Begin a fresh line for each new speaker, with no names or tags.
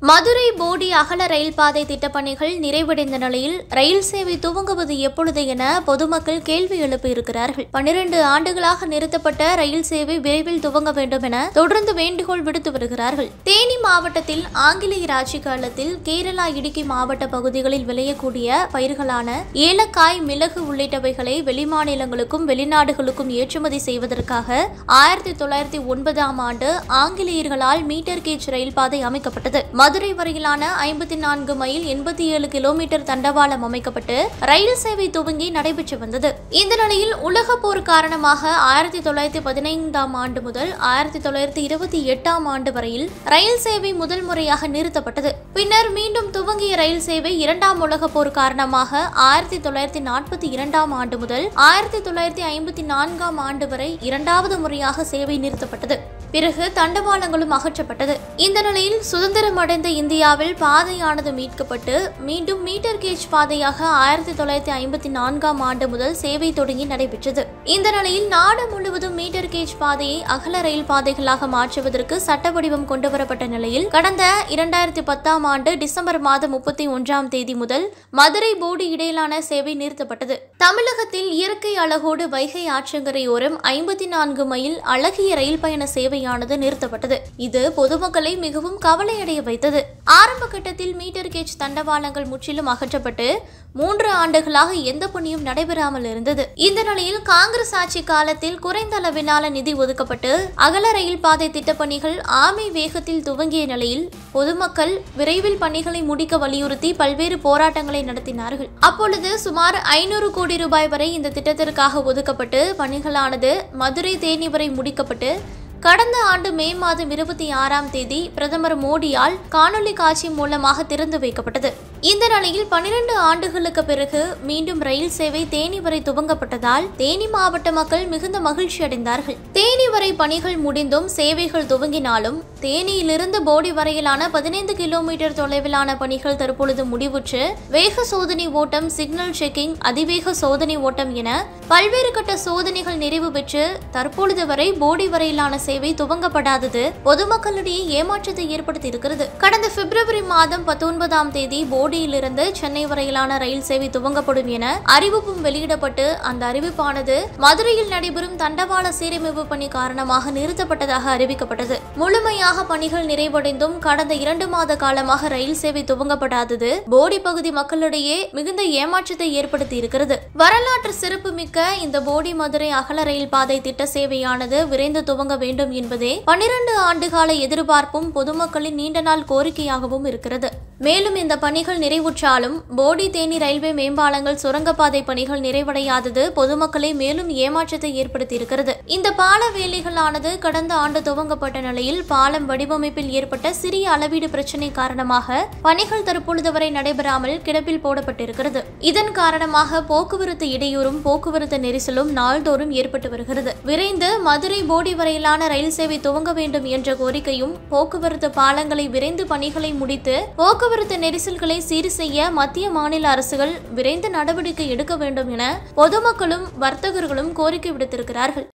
மதுரை போடி அகல ரயில் பாதை திட்டப்பணிகள் நிறைவடைந்த நிலையில் ரயில் சேவை துவங்குவது எப்பொழுது என பொதுமக்கள் கேள்வி எழுப்பியிருக்கிறார்கள் பன்னிரண்டு ஆண்டுகளாக நிறுத்தப்பட்ட ரயில் சேவை விரைவில் துவங்க வேண்டும் என தொடர்ந்து வேண்டுகோள் விடுத்து வருகிறார்கள் தேனி மாவட்டத்தில் ஆங்கிலேயர் ஆட்சி காலத்தில் கேரளா இடுக்கி மாவட்ட பகுதிகளில் விளையக்கூடிய பயிர்களான ஏலக்காய் மிளகு உள்ளிட்டவைகளை வெளிமாநிலங்களுக்கும் வெளிநாடுகளுக்கும் ஏற்றுமதி செய்வதற்காக ஆயிரத்தி தொள்ளாயிரத்தி ஒன்பதாம் ஆண்டு ஆங்கிலேயர்களால் மீட்டர் கேஜ் ரயில் பாதை அமைக்கப்பட்டது மதுரை வரையிலான ஐம்பத்தி நான்கு மைல் எண்பத்தி ஏழு கிலோமீட்டர் தண்டவாளம் அமைக்கப்பட்டு ரயில் சேவை துவங்கி நடைபெற்று வந்தது இந்த நிலையில் உலக போர் காரணமாக ஆயிரத்தி தொள்ளாயிரத்தி பதினைந்தாம் ஆண்டு முதல் ஆயிரத்தி தொள்ளாயிரத்தி இருபத்தி எட்டாம் ஆண்டு வரையில் ரயில் சேவை முதல் முறையாக நிறுத்தப்பட்டது பின்னர் மீண்டும் துவங்கிய ரயில் சேவை இரண்டாம் உலக போர் காரணமாக ஆயிரத்தி தொள்ளாயிரத்தி நாற்பத்தி இரண்டாம் ஆண்டு முதல் ஆயிரத்தி தொள்ளாயிரத்தி ஐம்பத்தி நான்காம் ஆண்டு வரை இரண்டாவது முறையாக சேவை நிறுத்தப்பட்டது பிறகு தண்டவாளங்களும் அகற்றப்பட்டது இந்த நிலையில் சுதந்திரம் அடைந்த இந்தியாவில் பாதையானது மீட்கப்பட்டு மீண்டும் மீட்டர் கேஜ் பாதையாக ஆயிரத்தி தொள்ளாயிரத்தி ஐம்பத்தி நான்காம் ஆண்டு முதல் சேவை தொடங்கி நடைபெற்றது இந்த நிலையில் நாடு முழுவதும் மீட்டர் கேஜ் பாதையை அகல ரயில் பாதைகளாக மாற்றுவதற்கு சட்ட வடிவம் கொண்டுவரப்பட்ட நிலையில் கடந்த இரண்டாயிரத்தி பத்தாம் ஆண்டு டிசம்பர் மாதம் முப்பத்தி ஒன்றாம் தேதி முதல் மதுரை போடி இடையிலான சேவை நிறுத்தப்பட்டது தமிழகத்தில் இயற்கை அழகோடு வைகை ஆற்றங்கரையோரம் ஐம்பத்தி நான்கு மைல் அழகிய ரயில் பயண சேவையானது நிறுத்தப்பட்டது இது பொதுமக்களை மிகவும் கவலையடைய வைத்தது ஆரம்ப கட்டத்தில் மீட்டர் கேஜ் தண்டவாளங்கள் முற்றிலும் அகற்றப்பட்டு மூன்று ஆண்டுகளாக எந்த பணியும் நடைபெறாமல் இருந்தது இந்த நிலையில் காங்கிரஸ் ஆட்சி காலத்தில் குறைந்த அளவிலான நிதி ஒதுக்கப்பட்டு அகல ரயில் பாதை திட்டப்பணிகள் ஆமை வேகத்தில் துவங்கிய நிலையில் பொதுமக்கள் விரைவில் பணிகளை முடிக்க வலியுறுத்தி பல்வேறு போராட்டங்களை நடத்தினார்கள் அப்பொழுது சுமார் ஐநூறு கோடி ரூபாய் வரை இந்த திட்டத்திற்காக ஒதுக்கப்பட்டு பணிகளானது மதுரை தேனி வரை முடிக்கப்பட்டு கடந்த ஆண்டு மே மாதம் இருபத்தி ஆறாம் தேதி பிரதமர் மோடியால் காணொலி காட்சி மூலமாக திறந்து வைக்கப்பட்டது இந்த நிலையில் பனிரெண்டு ஆண்டுகளுக்கு பிறகு மீண்டும் ரயில் சேவை தேனி வரை துவங்கப்பட்டதால் தேனி மாவட்ட மக்கள் மிகுந்த மகிழ்ச்சி அடைந்தார்கள் தேனி வரை பணிகள் முடிந்தும் சேவைகள் துவங்கினாலும் தேனியிலிருந்து போடி வரையிலான பதினைந்து கிலோமீட்டர் தொலைவிலான பணிகள் தற்பொழுது முடிவுற்று வேக சோதனை ஓட்டம் சிக்னல் செக்கிங் அதிவேக சோதனை ஓட்டம் என பல்வேறு கட்ட சோதனைகள் நிறைவு பெற்று தற்பொழுது வரை போடி வரையிலான சேவை துவங்கப்படாதது பொதுமக்களிடையே ஏமாற்றத்தை ஏற்படுத்தி இருக்கிறது கடந்த பிப்ரவரி மாதம் பத்தொன்பதாம் தேதி போடியிலிருந்து சென்னை வரையிலான ரயில் சேவை துவங்கப்படும் என அறிவிப்பும் வெளியிடப்பட்டு அந்த அறிவிப்பானது மதுரையில் நடைபெறும் தண்டவாள சீரமைப்பு பணி காரணமாக நிறுத்தப்பட்டதாக அறிவிக்கப்பட்டது முழுமையாக பணிகள் நிறைவடைந்தும் கடந்த இரண்டு மாத காலமாக ரயில் சேவை துவங்கப்படாதது போடி பகுதி மக்களிடையே மிகுந்த ஏமாற்றத்தை ஏற்படுத்தி இருக்கிறது வரலாற்று சிறப்புமிக்க இந்த போடி மதுரை அகல ரயில் பாதை திட்ட சேவையானது விரைந்து துவங்க வேண்டும் என்பதே பனிரெண்டு ஆண்டுகால எதிர்பார்ப்பும் பொதுமக்களின் நீண்ட நாள் கோரிக்கையாகவும் இருக்கிறது மேலும் இந்த பணிகள் நிறைவுற்றாலும் போடி தேனி ரயில்வே மேம்பாலங்கள் சுரங்கப்பாதை பணிகள் நிறைவடையாதது பொதுமக்களை மேலும் ஏமாற்றத்தை ஏற்படுத்தி இருக்கிறது இந்த பால வேலைகளானது கடந்த ஆண்டு துவங்கப்பட்ட நிலையில் பாலம் வடிவமைப்பில் ஏற்பட்ட சிறிய அளவீடு பிரச்சினை காரணமாக பணிகள் தற்பொழுது வரை நடைபெறாமல் கிடப்பில் போடப்பட்டிருக்கிறது இதன் காரணமாக போக்குவரத்து இடையூறும் போக்குவரத்து நெரிசலும் நாள்தோறும் ஏற்பட்டு வருகிறது விரைந்து மதுரை போடி வரையிலான ரயில் சேவை துவங்க வேண்டும் என்ற கோரிக்கையும் போக்குவரத்து பாலங்களை விரைந்து பணிகளை முடித்து போக்குவரத்து நெரிசல்களை சீர் செய்ய மத்திய மாநில அரசுகள் விரைந்து நடவடிக்கை எடுக்க வேண்டும் என பொதுமக்களும் வர்த்தகர்களும் கோரிக்கை விடுத்திருக்கிறார்கள்